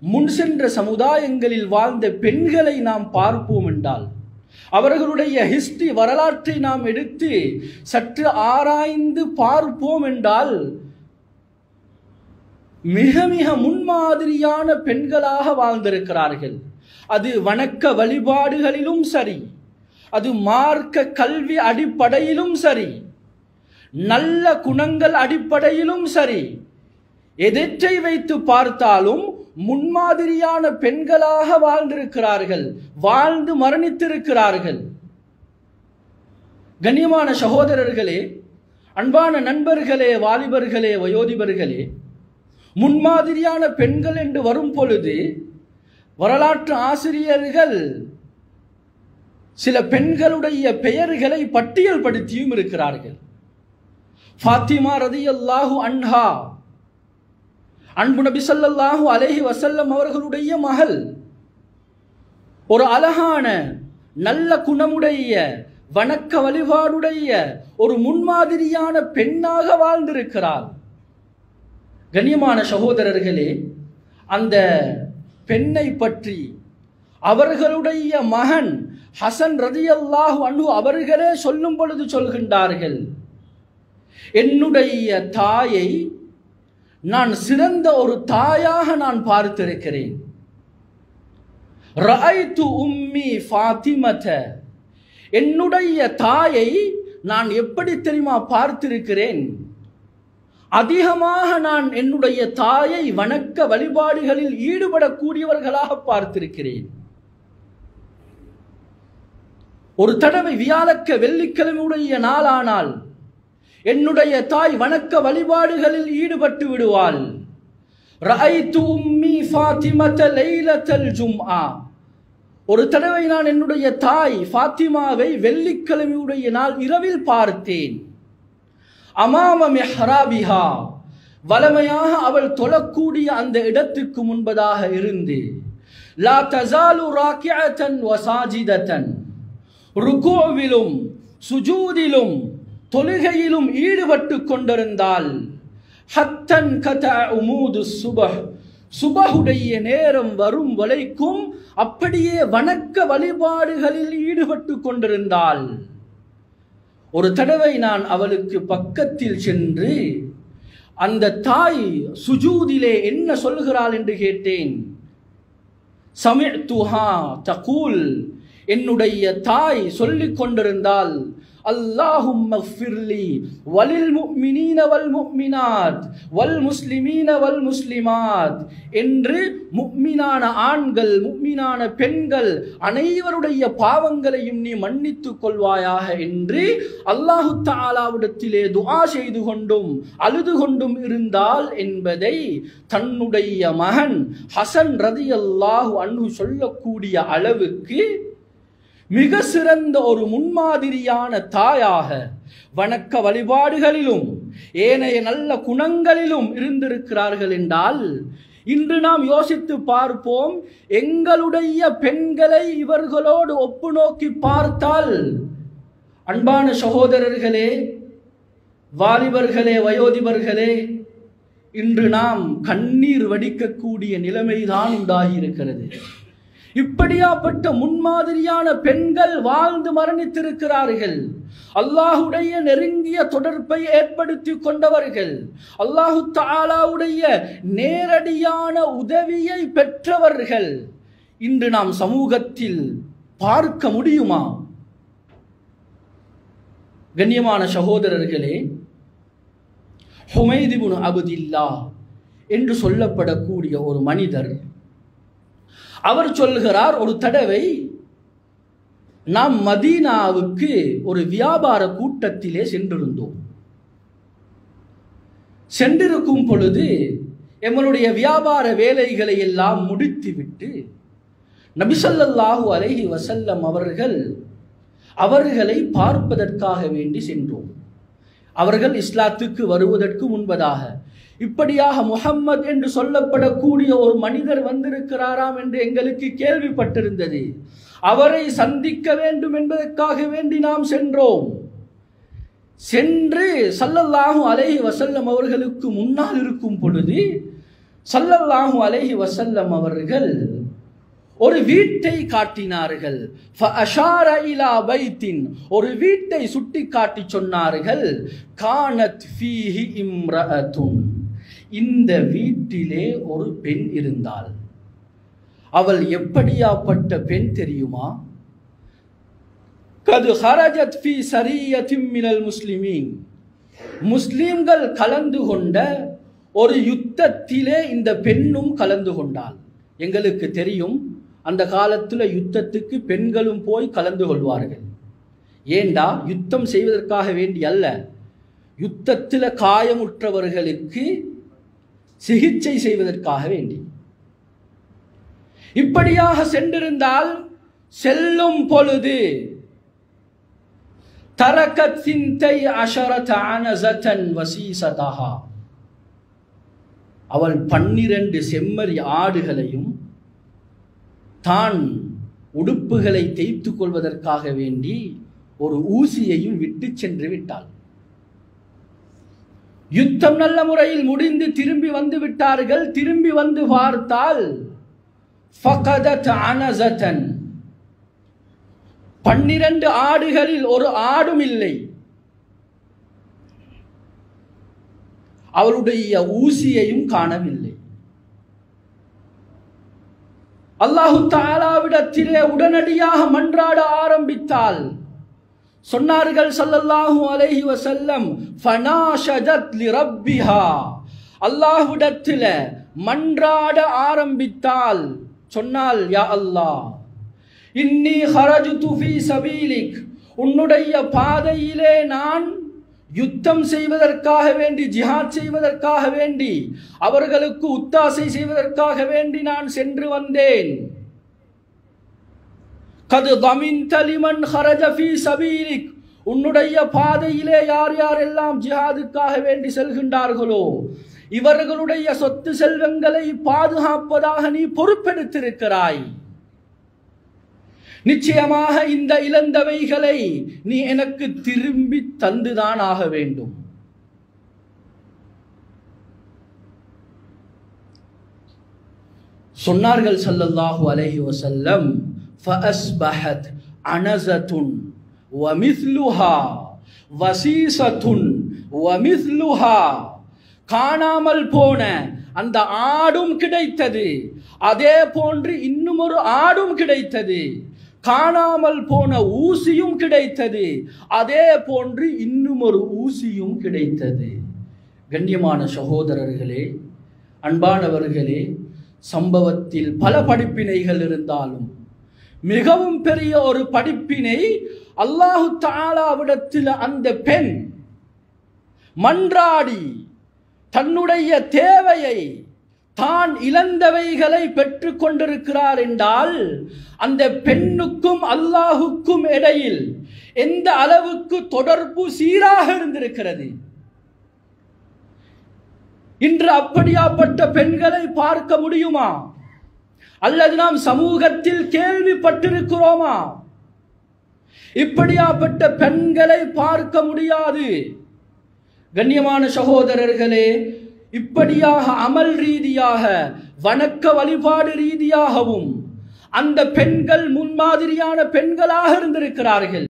முன் சென்ற சமுதாயங்களில் வாழ்ந்த பெண்களை நாம் பார்ப்போம் என்றால் அவர்களுடைய ஹிஸ்டரி வரலாற்றை நாம் எடுத்து சற்று ஆராய்ந்து பார்ப்போம் என்றால் மிக மிக முன்மாதிரியான பெண்களாக வாழ்ந்திருக்கிறார்கள் அது வணக்க வழிபாடுகளிலும் சரி அது மார்க்க கல்வி அடிப்படையிலும் சரி நல்ல குணங்கள் அடிப்படையிலும் சரி எதிர்த்தை வைத்து பார்த்தாலும் முன்மாதிரியான பெண்களாக வாழ்ந்திருக்கிறார்கள் வாழ்ந்து மரணித்திருக்கிறார்கள் கண்ணியமான சகோதரர்களே அன்பான நண்பர்களே வாலிபர்களே வயோதிபர்களே முன்மாதிரியான பெண்கள் என்று வரும் பொழுது வரலாற்று ஆசிரியர்கள் சில பெண்களுடைய பெயர்களை பட்டியல் படுத்தியும் இருக்கிறார்கள் ஃபாத்திமா ரதியல்லாஹு அன்ஹா அன்பு நபி ஸல்லல்லாஹு அலைஹி வஸல்லம் அவர்களுடைய மகள் ஒரு அழகான நல்ல குணமுடைய வணக்க வழிபாடுடைய ஒரு முன்மாதிரியான பெண்ணாக வாழ்ந்திருக்கிறார் கண்ணியமான சகோதரர்களே அந்த பெண்ணை பற்றி அவர்களுடைய மகன் ஹசன் ரதியல்லாஹு அன்ஹு அவர்களே சொல்லும் பொழுது சொல்கின்றார்கள் என்னுடைய தாயை நான் சிறந்த ஒரு தாயாக நான் பார்த்திருக்கிறேன் ரஐத்து உம்மி ஃபாத்திமத என்னுடைய தாயை நான் எப்படி தெரியுமா பார்த்திருக்கிறேன் அதிகமாக நான் என்னுடைய தாயை வணக்க வழிபாடுகளில் ஈடுபடக்கூடியவர்களாக பார்த்திருக்கிறேன் ஒரு தடவை வியாழக்க வெள்ளிக்கிழமையுடைய நாளானால் என்னுடைய தாய் வணக்க வழிபாடுகளில் ஈடுபட்டு விடுவாள் ரஐத்து உம்மி ஃபாத்திமத லைலத்தல் ஜும்ஆ ஒரு தடவை நான் என்னுடைய தாய் ஃபாத்திமாவை வெள்ளிக்கிழமையுடைய நாள் இரவில் பார்த்தேன் அமாம மெஹ்ராபிஹா வலமையாக அவள் தொழக்கூடிய அந்த இடத்துக்கு முன்பதாக இருந்து லா தசாலு ராக்கியத்தன் வசாஜிதத்தன் ருகோவிலும் சுஜூதிலும் தொழுகையிலும் ஈடுபட்டு கொண்டிருந்தால் ஹத்தன் கத உமூது சுபஹ் சுபஹுடைய நேரம் வரும் வரைக்கும் அப்படியே வணக்க வழிபாடுகளில் ஈடுபட்டு கொண்டிருந்தாள் ஒரு தடவை நான் அவளுக்கு பக்கத்தில் சென்று அந்த தாய் சுஜூதிலே என்ன சொல்கிறாள் என்று கேட்டேன் சமிழ்துஹா தகூல் என்னுடைய தாய் சொல்லிக் கொண்டிருந்தால் அல்லாஹும் மஃபிர்லி வலில் முக்மினீன வல் முக்மினாத் வல் முஸ்லிமீன வல் முஸ்லிமாத் என்று முக்மினான ஆண்கள் முக்மினான பெண்கள் அனைவருடைய பாவங்களையும் நீ மன்னித்துக் கொள்வாயாக என்று அல்லாஹு தாலாவிடத்திலே துஆ செய்து கொண்டும் அழுது கொண்டும் இருந்தால் என்பதை தன்னுடைய மகன் ஹசன் ரதி அல்லாஹு அன்பு சொல்லக்கூடிய அளவுக்கு மிக சிறந்த ஒரு முன்மாதிரியான தாயாக வணக்க வழிபாடுகளிலும் ஏனைய நல்ல குணங்களிலும் இருந்திருக்கிறார்கள் என்றால் இன்று நாம் யோசித்து பார்ப்போம் எங்களுடைய பெண்களை இவர்களோடு ஒப்பு நோக்கி பார்த்தால் அன்பான சகோதரர்களே வாலிபர்களே வயோதிபர்களே இன்று நாம் கண்ணீர் வடிக்கக்கூடிய நிலைமைதான் உண்டாகி இருக்கிறது இப்படியாப்பட்ட முன்மாதிரியான பெண்கள் வாழ்ந்து மரணித்திருக்கிறார்கள் அல்லாஹுடைய நெருங்கிய தொடர்பை ஏற்படுத்தி கொண்டவர்கள் அல்லாஹு தாலாவுடைய நேரடியான உதவியை பெற்றவர்கள் இன்று நாம் சமூகத்தில் பார்க்க முடியுமா கண்ணியமான சகோதரர்களே ஹுமைதிபுன் அபுதில்லா என்று சொல்லப்படக்கூடிய ஒரு மனிதர் அவர் சொல்கிறார் ஒரு தடவை நாம் மதீனாவுக்கு ஒரு வியாபார கூட்டத்திலே சென்றிருந்தோம் சென்றிருக்கும் பொழுது எங்களுடைய வியாபார வேலைகளை எல்லாம் முடித்துவிட்டு நபிசல்லாஹு அலைஹி வசல்லம் அவர்கள் அவர்களை பார்ப்பதற்காக வேண்டி சென்றோம் அவர்கள் இஸ்லாத்துக்கு வருவதற்கு முன்பதாக இப்படியாக முஹம்மது என்று சொல்லப்படக்கூடிய ஒரு மனிதர் வந்திருக்கிறாராம் என்று எங்களுக்கு கேள்விப்பட்டிருந்தது அவரை சந்திக்க வேண்டும் என்பதற்காக வேண்டி நாம் சென்றோம் சென்று சல்லல்லாஹு அலைஹி வசல்லம் அவர்களுக்கு முன்னால் இருக்கும் பொழுது சல்லல்லாஹு அலைஹி வசல்லம் அவர்கள் ஒரு வீட்டை காட்டினார்கள் ஃபஅஷார இலா பைத்தின் ஒரு வீட்டை சுட்டி காட்டி சொன்னார்கள் கானத் ஃபீஹி இம்ரஅத்துன் இந்த வீட்டிலே ஒரு பெண் இருந்தாள் அவள் எப்படியாப்பட்ட பெண் தெரியுமா கது ஹரஜத் ஃபி சரியத்தின் மினல் முஸ்லிமீன் முஸ்லிம்கள் கலந்து கொண்ட ஒரு யுத்தத்திலே இந்த பெண்ணும் கலந்து கொண்டாள் எங்களுக்கு தெரியும் அந்த காலத்தில் யுத்தத்துக்கு பெண்களும் போய் கலந்து கொள்வார்கள் ஏண்டா யுத்தம் செய்வதற்காக வேண்டி அல்ல யுத்தத்தில் காயமுற்றவர்களுக்கு சிகிச்சை செய்வதற்காக வேண்டி இப்படியாக சென்றிருந்தால் செல்லும் பொழுது தரக்கத் சிந்தை அஷரத் அனசதன் வசீசதஹா அவள் பன்னிரண்டு செம்மறி ஆடுகளையும் தான் உடுப்புகளை தேய்த்து கொள்வதற்காக வேண்டி ஒரு ஊசியையும் விட்டு சென்று விட்டாள் யுத்தம் நல்ல முறையில் முடிந்து திரும்பி வந்து விட்டார்கள் திரும்பி வந்து பார்த்தால் ஃபகதத் அனசதன் பன்னிரண்டு ஆடுகளில் ஒரு ஆடும் இல்லை அவளுடைய ஊசியையும் காணவில்லை அல்லாஹு தாலாவிடத்திலே உடனடியாக மன்றாட ஆரம்பித்தால் சொன்னார்கள் ஸல்லல்லாஹு அலைஹி வஸல்லம் ஃபனாஷஜத் லிரப்பிஹா அல்லாஹ்விடத்தில மன்றாட ஆரம்பித்தால் சொன்னால் யா அல்லாஹ் இன்னி ஹரஜுது ஃபீ சபீலிக் உன்னுடைய பாதையிலே நான் யுத்தம் செய்வதற்காக வேண்டி ஜிஹாத் செய்வதற்காக வேண்டி அவர்களுக்கு உத்தாசை செய்வதற்காக வேண்டி நான் சென்று வந்தேன் கது தமின் தலிமன் ஹரஜ ஃபீ சபீலிக் உன்னுடைய பாதையிலே யார் யாரெல்லாம் ஜிஹாதுக்காக வேண்டி செல்கின்றார்களோ இவர்களுடைய சொத்து செல்வங்களை பாதுகாப்பதாக நீ பொறுப்பெடுத்திருக்கிறாய் நிச்சயமாக இந்த இழந்தவைகளை நீ எனக்கு திரும்பி தந்துதான் ஆக வேண்டும் சொன்னார்கள் ஸல்லல்லாஹு அலைஹி வஸல்லம் ஃபஅஸ்பஹத் அனஸத்துன் வமிஸ்லுஹா வசீசத்துன் வமிஸ்லுஹா காணாமல் போன அந்த ஆடும் கிடைத்தது அதே போன்று இன்னும் ஒரு ஆடும் கிடைத்தது காணாமல் போன ஊசியும் கிடைத்தது அதே போன்று இன்னும் ஒரு ஊசியும் கிடைத்தது கண்ணியமான சகோதரர்களே அன்பானவர்களே சம்பவத்தில் பல படிப்பினைகள் இருந்தாலும் மிகவும் பெரிய ஒரு படிப்பினை அல்லாஹு தாலாவிடத்தில் அந்த பெண் மன்றாடி தன்னுடைய தேவையை தான் இழந்தவைகளை பெற்றுக் கொண்டிருக்கிறார் என்றால் அந்த பெண்ணுக்கும் அல்லாஹுக்கும் இடையில் எந்த அளவுக்கு தொடர்பு சீராக இருந்திருக்கிறது இன்று அப்படியாப்பட்ட பெண்களை பார்க்க முடியுமா அல்லது நாம் சமூகத்தில் கேள்விப்பட்டிருக்கிறோமா இப்படியாப்பட்ட பெண்களை பார்க்க முடியாது கண்ணியமான சகோதரர்களே இப்படியாக அமல் ரீதியாக வணக்க வழிபாடு ரீதியாகவும் அந்த பெண்கள் முன்மாதிரியான பெண்களாக இருந்திருக்கிறார்கள்